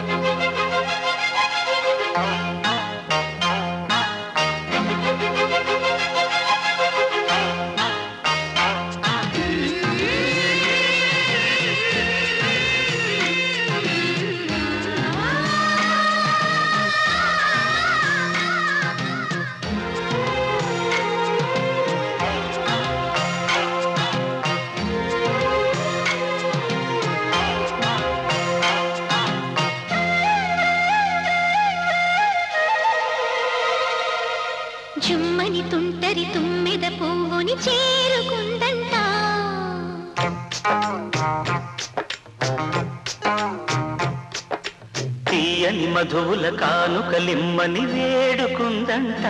జుమ్మని తుంటరి తుమ్మెద పువ్వుని చేరుకుందంట తీయని మధువుల కానుకలిమ్మని వేడుకుందంట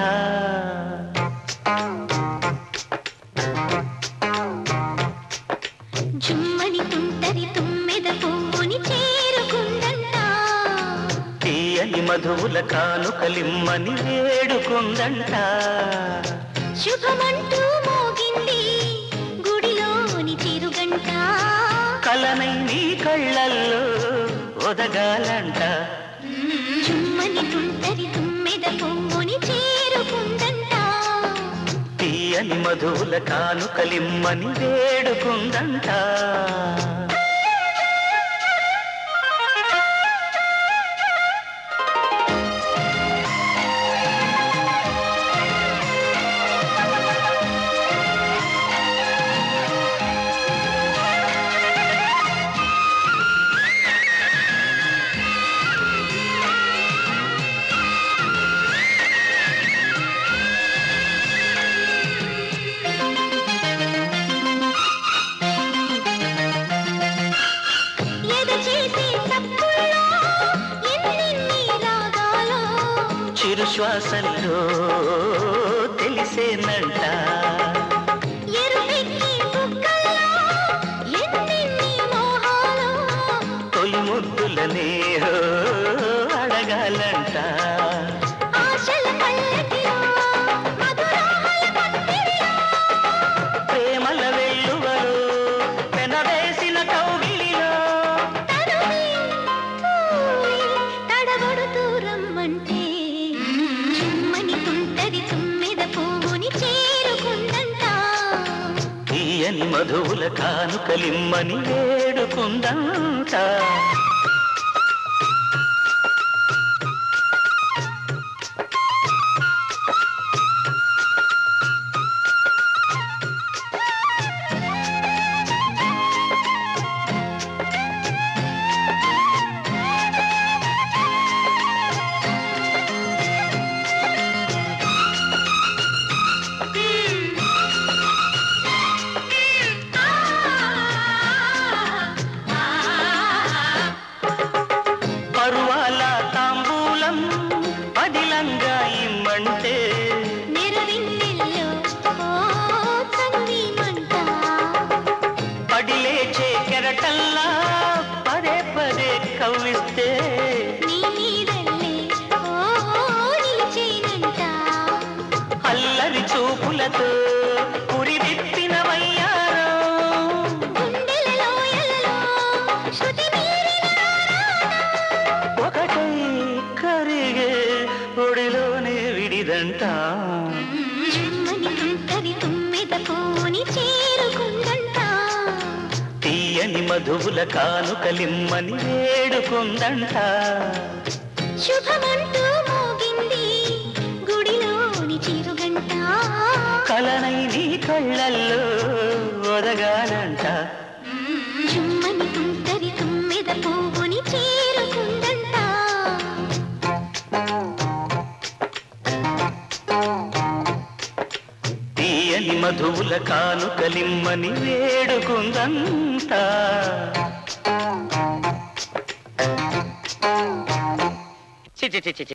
జుమ్మని తుంటరి తుమ్మెద పువ్వుని చేరుకుందంట తీయని మధువుల కానుకలిమ్మని వేడుకుందంట శుభమంటూ మోగింది గుడిలోని చిరుగంట కలనై నీ కళ్ళల్లో ఒదగాలంట జుమ్మని తుంటరి తుమ్మెద పువ్వుని చేరుకుందంట తీయని మధువుల కానుకలిమ్మని వేడుకుందంట ఎద చేసే తప్పుల్లో ఎన్నెన్ని రాగాలో చిరు శ్వాసల్లో తెలిసేనంట ఎరుపెక్కి బుగ్గల్లో ఎన్నెన్ని మోహాలో తొలి ముద్దులనే అడగాలంట ఆశల పల్లకిలో మధురాల పందిరిలో ప్రేమల వెల్లువలు పెనవేసిన కౌగిలిలో తరుమి పూలి తడబడుతూ రమ్మంటే చుమ్మని తుంటది తుమ్మెద పువ్వుని చేరుకుందంట తీయని మధువుల కానుకలిమ్మని వేడుకుందంట పరువాల తాంబూలం పదిలంగా ఇమ్మంటే నెరవిన్నెల్లో ఓ చంది మంట పడిలేచే కెరటల్లా పదే పదే కవ్విస్తే నీ నీడల్లే ఓ నిలిచేనంట అల్లరి చూపులతో పురి విప్పిన వయ్యారం గుండెల లోయలలో శృతి మీరిన ఒకటై కరిగే ఒడిలోనే విడిదంట జుమ్మని తుంటరి తుమ్మెద పువ్వుని చేరుకుందంట తీయని మధువుల కానుకలిమ్మని వేడుకుందంట శుభమంటూ మోగింది గుడిలోని చిరుగంట కలనై నీ కళ్ళల్లో ఒదగాలంట జుమ్మని తుంటరి తుమ్మెద పువ్వుని చేరుకుందంట తీయని మధువుల కానుకలిమ్మని వేడుకుందంట చి చి చి చి చి.